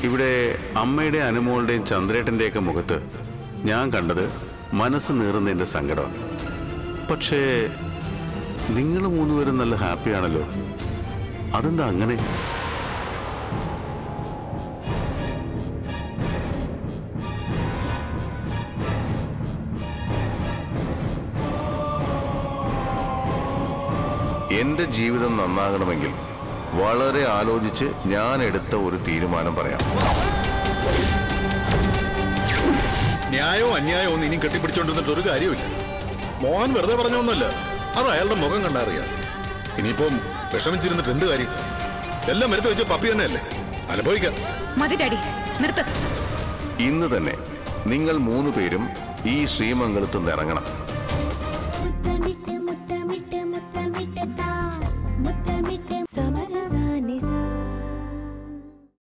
ഇവിടെ അമ്മയുടെ അനുമോളുടെയും ചന്ദ്രേട്ടൻ്റെയൊക്കെ മുഖത്ത് ഞാൻ കണ്ടത് മനസ്സ് നീറുന്നതിൻ്റെ സങ്കടമാണ് പക്ഷേ നിങ്ങൾ മൂന്നുപേരും നല്ല ഹാപ്പിയാണല്ലോ അതെന്താ അങ്ങനെ എന്റെ ജീവിതം നന്നാകണമെങ്കിൽ വളരെ ആലോചിച്ച് ഞാൻ എടുത്ത ഒരു തീരുമാനം പറയാം ന്യായവും അന്യായവും ഒന്നും ഇനിയും കെട്ടിപ്പിടിച്ചോണ്ടിരുന്നിട്ട് ഒരു കാര്യമില്ല മോഹൻ വെറുതെ പറഞ്ഞൊന്നുമല്ല അത് അയാളുടെ മുഖം കണ്ടറിയാം ഇനിയിപ്പം വിഷമിച്ചിരുന്നിട്ട് എന്ത് കാര്യം എല്ലാം എടുത്ത് വെച്ച് പപ്പി തന്നെയല്ലേ അനുഭവിക്കാം മതി ഡാഡി നിർത്ത് ഇന്ന് തന്നെ നിങ്ങൾ മൂന്ന് പേരും ഈ ശ്രീമംഗലത്ത് നിന്ന് ഇറങ്ങണം